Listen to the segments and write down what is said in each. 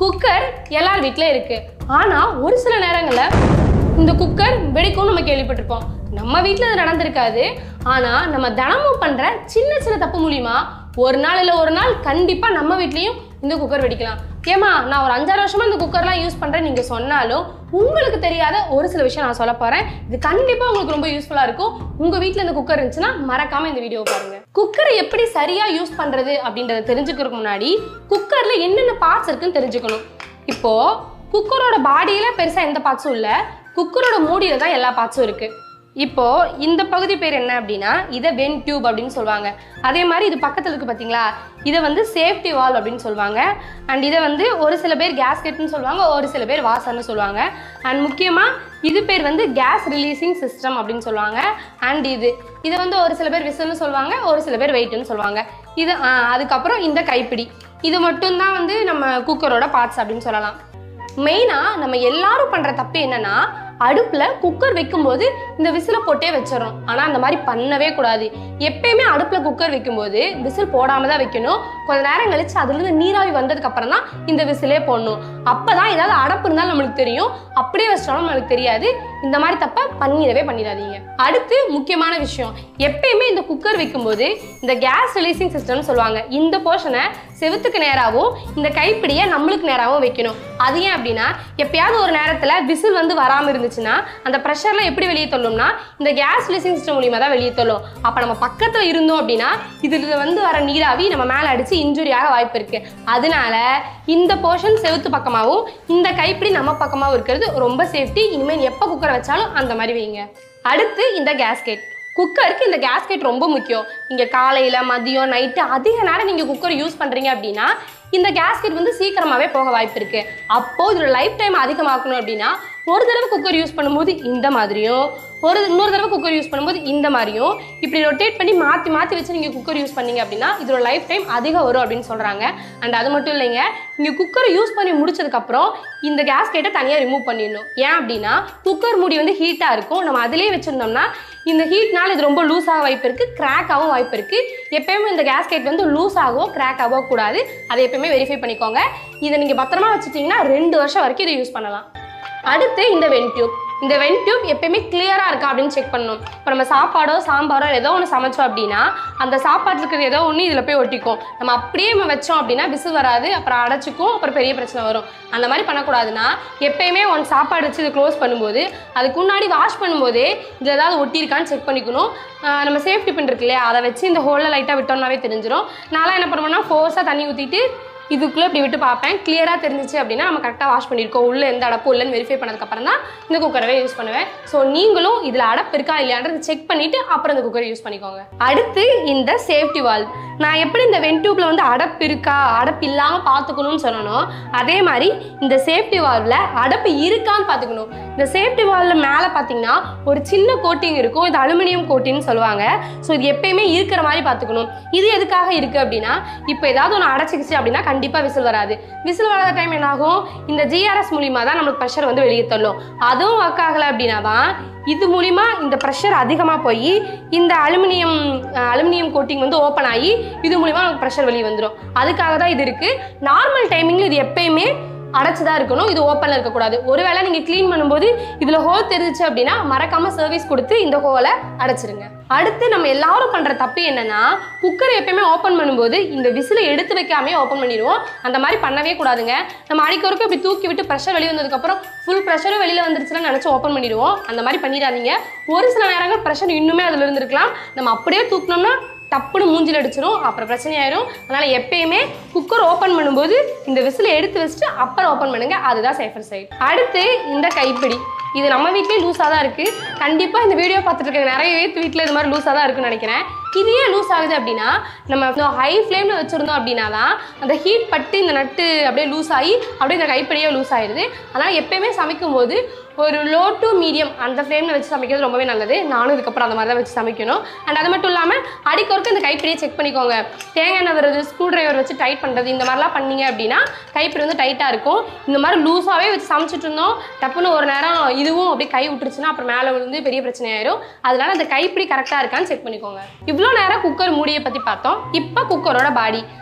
cooker எல்லார் வீட்லயும் இருக்கு ஆனா ஒரு சில நேரங்கள்ல இந்த குக்கர் வெடிக்கும் நம்ம கேள்விப்பட்டிருப்போம் நம்ம வீட்டில் இது நடந்திருக்காது ஆனால் நம்ம தினமும் பண்ணுற சின்ன சின்ன தப்பு மூலியமா ஒரு நாள் இல்லை ஒரு நாள் கண்டிப்பாக நம்ம வீட்லேயும் இந்த குக்கர் வெடிக்கலாம் ஏமா நான் ஒரு அஞ்சாறு வருஷமா இந்த குக்கர்லாம் யூஸ் பண்ணுறேன் நீங்கள் சொன்னாலும் உங்களுக்கு தெரியாத ஒரு சில விஷயம் நான் சொல்ல போகிறேன் இது கண்டிப்பாக உங்களுக்கு ரொம்ப யூஸ்ஃபுல்லாக இருக்கும் உங்கள் வீட்டில் இந்த குக்கர் இருந்துச்சுன்னா மறக்காமல் இந்த வீடியோ பாருங்க குக்கரை எப்படி சரியாக யூஸ் பண்ணுறது அப்படின்றத தெரிஞ்சுக்கிறதுக்கு முன்னாடி குக்கரில் என்னென்ன பார்ட்ஸ் இருக்குன்னு தெரிஞ்சுக்கணும் இப்போது குக்கரோட பாடியில பெருசா எந்த பார்ட்ஸும் இல்ல குக்கரோட மூடியில தான் எல்லா பார்ட்ஸும் இருக்கு இப்போ இந்த பகுதி பேர் என்ன அப்படின்னா இதை வென் டியூப் அப்படின்னு சொல்லுவாங்க அதே மாதிரி இது பக்கத்துல இருக்கு பாத்தீங்களா இதை வந்து சேஃப்டி வால் அப்படின்னு சொல்லுவாங்க அண்ட் இதை வந்து ஒரு சில பேர் கேஸ்கெட்னு சொல்லுவாங்க ஒரு சில பேர் வாசர்னு சொல்லுவாங்க அண்ட் முக்கியமா இது பேர் வந்து கேஸ் ரிலீசிங் சிஸ்டம் அப்படின்னு சொல்லுவாங்க அண்ட் இது இதை வந்து ஒரு சில பேர் விசில்னு சொல்லுவாங்க ஒரு சில பேர் வெயிட்னு சொல்லுவாங்க இது ஆ, அதுக்கப்புறம் இந்த கைப்பிடி இது மட்டும்தான் வந்து நம்ம குக்கரோட பார்ட்ஸ் அப்படின்னு சொல்லலாம் மெயினாக நம்ம எல்லாரும் பண்ணுற தப்பு என்னன்னா அடுப்பில் குக்கர் வைக்கும்போது இந்த விசிலை போட்டே வச்சிடறோம் ஆனால் அந்த மாதிரி பண்ணவே கூடாது எப்பயுமே அடுப்பில் குக்கர் வைக்கும்போது விசில் போடாமல் தான் வைக்கணும் கொஞ்ச நேரம் கழிச்சு அதுலேருந்து நீராவி வந்ததுக்கு அப்புறம் தான் இந்த விசிலே போடணும் அப்போ தான் ஏதாவது அடப்பு இருந்தாலும் நம்மளுக்கு தெரியும் அப்படியே வச்சிட்டாலும் நம்மளுக்கு தெரியாது இந்த மாதிரி தப்பை பண்ணிடவே பண்ணிடாதீங்க அடுத்து முக்கியமான விஷயம் எப்பயுமே இந்த குக்கர் வைக்கும்போது இந்த கேஸ் ரிலீசிங் சிஸ்டம்னு சொல்லுவாங்க இந்த போர்ஷனை செவுத்துக்கு நேராகவும் இந்த கைப்பிடியை நம்மளுக்கு நேராகவும் வைக்கணும் அது ஏன் அப்படின்னா எப்பயாவது ஒரு நேரத்தில் விசில் வந்து வராமல் இருந்துச்சுன்னா அந்த ப்ரெஷர்லாம் எப்படி வெளியே தள்ளும்னா இந்த கேஸ் ரிலீசிங் சிஸ்டம் மூலியமாக தான் வெளியே தள்ளும் அப்போ நம்ம பக்கத்தில் இருந்தோம் அப்படின்னா இதில் வந்து வர நீராவி நம்ம மேலே அடித்து இன்ஜுரி ஆக வாய்ப்பு இருக்குது அதனால இந்த போர்ஷன் செவுத்து பக்கமாகவும் இந்த கைப்பிடி நம்ம பக்கமாகவும் இருக்கிறது ரொம்ப சேஃப்டி இனிமேல் எப்போ குக்கரை வச்சாலும் அந்த மாதிரி வைங்க அடுத்து இந்த கேஸ்கெட் குக்கருக்கு இந்த கேஸ்கெட் ரொம்ப முக்கியம் நீங்கள் காலையில் மதியம் நைட்டு அதிக நேரம் நீங்கள் குக்கர் யூஸ் பண்ணுறீங்க அப்படின்னா இந்த கேஸ்கெட் வந்து சீக்கிரமாகவே போக வாய்ப்பு இருக்குது அப்போது இதோட லைஃப் டைம் அதிகமாக்கணும் அப்படின்னா ஒரு தடவை குக்கர் யூஸ் பண்ணும்போது இந்த மாதிரியும் ஒரு இன்னொரு தடவை குக்கர் யூஸ் பண்ணும்போது இந்த மாதிரியும் இப்படி ரொட்டேட் பண்ணி மாற்றி மாற்றி வச்சு நீங்கள் குக்கர் யூஸ் பண்ணீங்க அப்படின்னா இதோட லைஃப் டைம் அதிகம் வரும் அப்படின்னு சொல்கிறாங்க அண்ட் அது மட்டும் இல்லைங்க நீங்கள் குக்கரை யூஸ் பண்ணி முடிச்சதுக்கப்புறம் இந்த கேஸ்கெட்டை தனியாக ரிமூவ் பண்ணிடணும் ஏன் அப்படின்னா குக்கர் மூடி வந்து ஹீட்டாக இருக்கும் நம்ம அதிலே வச்சுருந்தோம்னா இந்த ஹீட்னால இது ரொம்ப லூஸ் ஆக வாய்ப்பு இருக்குது கிராக் ஆகவும் வாய்ப்பு இருக்குது எப்பயுமே இந்த கேஸ்கெட் வந்து லூஸ் ஆகவோ கிராக் ஆகவோ கூடாது அதை எப்பயுமே வெரிஃபை பண்ணிக்கோங்க இதை நீங்கள் பத்திரமா வச்சுட்டிங்கன்னா ரெண்டு வருஷம் வரைக்கும் இதை யூஸ் பண்ணலாம் அடுத்து இந்த வென்டியூப் இந்த வென்டியூப் எப்பயுமே கிளியராக இருக்கா அப்படின்னு செக் பண்ணணும் இப்போ நம்ம சாப்பாடோ சாம்பாரோ ஏதோ ஒன்று சமைச்சோம் அப்படின்னா அந்த சாப்பாட்டில் இருக்கிறது ஏதோ ஒன்று இதில் போய் ஒட்டிக்கும் நம்ம அப்படியே நம்ம வச்சோம் அப்படின்னா விசில் வராது அப்புறம் அடைச்சிக்கும் அப்புறம் பெரிய பிரச்சனை வரும் அந்த மாதிரி பண்ணக்கூடாதுன்னா எப்பயுமே ஒன் சாப்பாடு வச்சு இதை க்ளோஸ் பண்ணும்போது அதுக்கு முன்னாடி வாஷ் பண்ணும்போதே இதில் ஏதாவது ஒட்டியிருக்கான்னு செக் பண்ணிக்கணும் ஆஹ் நம்ம சேஃப்டி பின் இருக்கு இல்லையா அதை வச்சு இந்த ஹோலில் லைட்டாக விட்டோம்னாவே தெரிஞ்சிடும் நான்லாம் என்ன பண்ணுவேன்னா ஃபோர்ஸாக தண்ணி ஊற்றிட்டு இதுக்குள்ளே இப்படி விட்டு பார்ப்பேன் கிளியராக தெரிஞ்சிச்சு அப்படின்னா நம்ம கரெக்டாக வாஷ் பண்ணியிருக்கோம் உள்ள எந்த அடப்பும் இல்லைன்னு வெரிஃபை பண்ணதுக்கப்புறம் தான் இந்த குக்கரவே யூஸ் பண்ணுவேன் ஸோ நீங்களும் இதில் அடப்பு இருக்கா இல்லையான்றது செக் பண்ணிவிட்டு அப்புறம் இந்த குக்கரை யூஸ் பண்ணிக்கோங்க அடுத்து இந்த சேஃப்டி வால்வ் நான் எப்படி இந்த வென்டியூப்ல வந்து அடப்பு இருக்கா அடப்பு இல்லாமல் பார்த்துக்கணும்னு சொல்லணும் அதே மாதிரி இந்த சேஃப்டி வால்வில் அடப்பு இருக்கான்னு பார்த்துக்கணும் இந்த சேஃப்டி வால்வில் மேலே பார்த்தீங்கன்னா ஒரு சின்ன கோட்டிங் இருக்கும் இது அலுமினியம் கோட்டிங்னு சொல்லுவாங்க ஸோ இது எப்பயுமே இருக்கிற மாதிரி பார்த்துக்கணும் இது எதுக்காக இருக்குது அப்படின்னா இப்போ ஏதாவது ஒன்று அடைச்சிக்கிச்சு அப்படின்னா கண்டிப்பாக விசில் வராது விசில் வராத டைம் என்னாகும் இந்த ஜிஆர்எஸ் மூலியமாக தான் நம்மளுக்கு ப்ரெஷர் வந்து வெளியே தள்ளும் அதுவும் ஒர்க் ஆகலை அப்படின்னா தான் இது மூலிமா இந்த ப்ரெஷர் அதிகமாக போய் இந்த அலுமினியம் அலுமினியம் கோட்டிங் வந்து ஓப்பன் ஆகி இது மூலிமா நமக்கு ப்ரெஷர் வெளியே வந்துடும் அதுக்காக தான் இது இருக்குது நார்மல் டைமிங்கில் இது எப்பயுமே அடைச்சு தான் இருக்கணும் இது ஓப்பனில் இருக்கக்கூடாது ஒருவேளை நீங்கள் க்ளீன் பண்ணும்போது இதில் ஹோல் தெரிஞ்சிச்சு அப்படின்னா மறக்காமல் சர்வீஸ் கொடுத்து இந்த ஹோலை அடைச்சிருங்க அடுத்து நம்ம எல்லாரும் பண்ணுற தப்பு என்னன்னா குக்கரை எப்பயுமே ஓப்பன் பண்ணும்போது இந்த விசிலை எடுத்து வைக்காமே ஓப்பன் பண்ணிடுவோம் அந்த மாதிரி பண்ணவே கூடாதுங்க நம்ம அடிக்கொருக்கும் இப்படி தூக்கி விட்டு ப்ரெஷர் வெளியே வந்ததுக்கப்புறம் ஃபுல் ப்ரெஷரும் வெளியில் வந்துருச்சுன்னு நினச்சி ஓப்பன் பண்ணிடுவோம் அந்த மாதிரி பண்ணிடாதீங்க ஒரு சில நேரங்கள் ப்ரெஷர் இன்னுமே அதில் இருந்திருக்கலாம் நம்ம அப்படியே தூக்கினோம்னா டப்புன்னு மூஞ்சில் அடிச்சிரும் அப்புறம் பிரச்சனையாயிரும் அதனால எப்பயுமே குக்கர் ஓப்பன் பண்ணும்போது இந்த விசிலை எடுத்து வச்சுட்டு அப்புறம் ஓப்பன் பண்ணுங்க அதுதான் சேஃபர் சைடு அடுத்து இந்த கைப்பிடி இது நம்ம வீட்லயே லூஸாக தான் இருக்கு கண்டிப்பாக இந்த வீடியோ பார்த்துட்டு இருக்க நிறைய பேர் வீட்டில் இது மாதிரி லூஸாக தான் இருக்குன்னு நினைக்கிறேன் இது ஏன் லூஸ் ஆகுது அப்படின்னா நம்ம ஹை ஃப்ளேமில் வச்சுருந்தோம் அப்படின்னா தான் அந்த ஹீட் பட்டு இந்த நட்டு அப்படியே லூஸ் ஆகி அப்படியே இந்த கைப்பிடியே லூஸ் ஆயிடுது அதனால் எப்பயுமே சமைக்கும் போது ஒரு லோ டு மீடியம் அந்த ஃப்ளேமில் வச்சு சமைக்கிறது ரொம்பவே நல்லது நானும் இதுக்கப்புறம் அந்த மாதிரி தான் வச்சு சமைக்கணும் அண்ட் அது மட்டும் இல்லாமல் அடிக்கொருக்க இந்த கைப்பிடியை செக் பண்ணிக்கோங்க தேங்காய் எண்ணெய் வருது ஸ்க்ரூ டிரைவர் வச்சு டைட் பண்ணுறது இந்த மாதிரிலாம் பண்ணீங்க அப்படின்னா கைப்பிடி வந்து டைட்டாக இருக்கும் இந்த மாதிரி லூஸாகவே வச்சு சமைச்சிட்டு இருந்தோம் டப்புன்னு ஒரு நேரம் இதுவும் அப்படியே கை விட்டுருச்சுன்னா அப்புறம் மேலே விழுந்து பெரிய பிரச்சனை ஆயிரும் அதனால அந்த கைப்பிடி கரெக்டாக இருக்கான்னு செக் பண்ணிக்கோங்க இவ்வளோ நேரம் குக்கர் மூடியை பற்றி பார்த்தோம் இப்போ குக்கரோட பாடி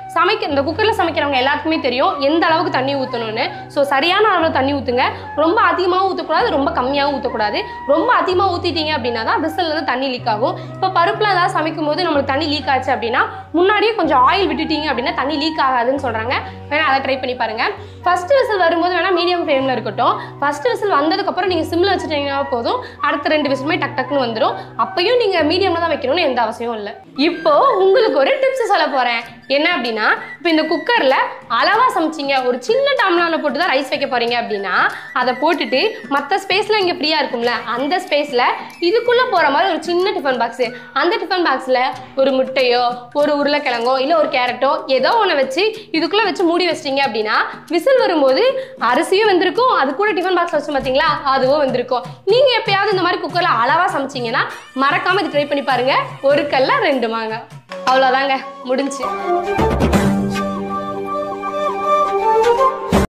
சமைக்க இந்த குக்கரில் சமைக்கிறவங்க எல்லாத்துக்குமே தெரியும் எந்த அளவுக்கு தண்ணி ஊற்றணும்னு ஸோ சரியான அளவில் தண்ணி ஊற்றுங்க ரொம்ப அதிகமாக ஊற்றக்கூடாது ரொம்ப கம்மியாகவும் ஊற்றக்கூடாது ரொம்ப அதிகமாக ஊற்றிட்டீங்க அப்படின்னா தான் விசில்லேருந்து தண்ணி லீக் ஆகும் இப்போ பருப்பில் ஏதாவது சமைக்கும் போது நம்மளுக்கு தண்ணி லீக் ஆச்சு அப்படின்னா முன்னாடியே கொஞ்சம் ஆயில் விட்டுட்டீங்க அப்படின்னா தண்ணி லீக் ஆகாதுன்னு சொல்கிறாங்க வேணா அதை ட்ரை பண்ணி பாருங்க ஃபர்ஸ்ட் விசில் வரும்போது வேணா மீடியம் ஃப்ளேமில் இருக்கட்டும் ஃபர்ஸ்ட் விசில் வந்ததுக்கப்புறம் நீங்கள் சிம்மில் வச்சுட்டீங்கன்னா போதும் அடுத்த ரெண்டு விசிலுமே டக் டக்குன்னு வந்துடும் அப்பயும் நீங்கள் மீடியமில் தான் வைக்கணும்னு எந்த அவசியமும் இல்லை இப்போ உங்களுக்கு ஒரு டிப்ஸ் சொல்ல போகிறேன் என்ன அப்படின்னா இப்போ இந்த குக்கரில் அளவாக சமைச்சிங்க ஒரு சின்ன டம்ளரில் போட்டு தான் ரைஸ் வைக்க போகிறீங்க அப்படின்னா அதை போட்டுட்டு மற்ற ஸ்பேஸில் இங்கே ஃப்ரீயாக இருக்கும்ல அந்த ஸ்பேஸில் இதுக்குள்ளே போகிற மாதிரி ஒரு சின்ன டிஃபன் பாக்ஸு அந்த டிஃபன் பாக்ஸில் ஒரு முட்டையோ ஒரு உருளைக்கிழங்கோ இல்லை ஒரு கேரட்டோ ஏதோ ஒன்று வச்சு இதுக்குள்ளே வச்சு மூடி வச்சிட்டீங்க அப்படின்னா விசில் வரும்போது அரிசியும் வந்திருக்கும் அது கூட டிஃபன் பாக்ஸ் வச்சு பார்த்தீங்களா அதுவும் வந்திருக்கும் நீங்கள் எப்பயாவது இந்த மாதிரி குக்கரில் அளவாக சமைச்சீங்கன்னா மறக்காமல் இது ட்ரை பண்ணி பாருங்க ஒரு கல்ல ரெண்டு மாங்க அவ்வளோதாங்க முடிஞ்சு